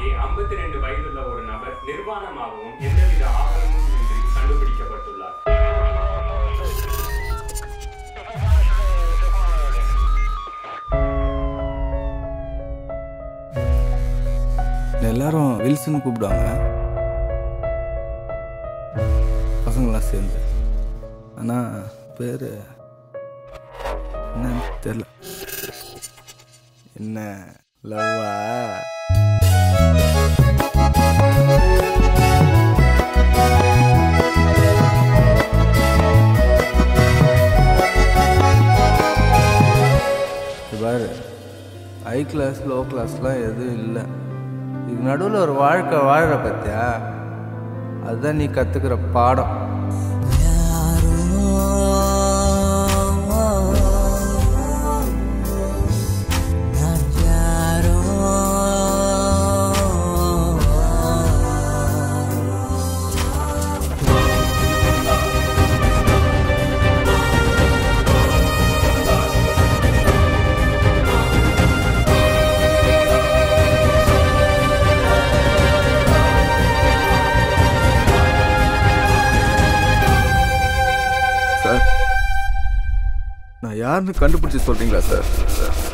அருகே 52 வயதுள்ள ஒரு நபர் நிர்வாணமாகவும் எந்தவித ஆவணமும் இன்றி கண்டுபிடிக்கப்பட்டுள்ளார் எல்லாரும் வில்சன் கூப்பிடுவாங்க பசங்களாம் சேர்ந்து ஆனால் பேர் என்னன்னு தெரில என்ன லவ்வா இது பாரு ஹை கிளாஸ் லோ கிளாஸ்லாம் எதுவும் இல்லை இதுக்கு நடுவில் ஒரு வாழ்க்கை வாழற பத்தியா அதுதான் நீ கற்றுக்கிற பாடம் சார் நான் யாருன்னு கண்டுபிடிச்சி சொல்கிறீங்களா சார்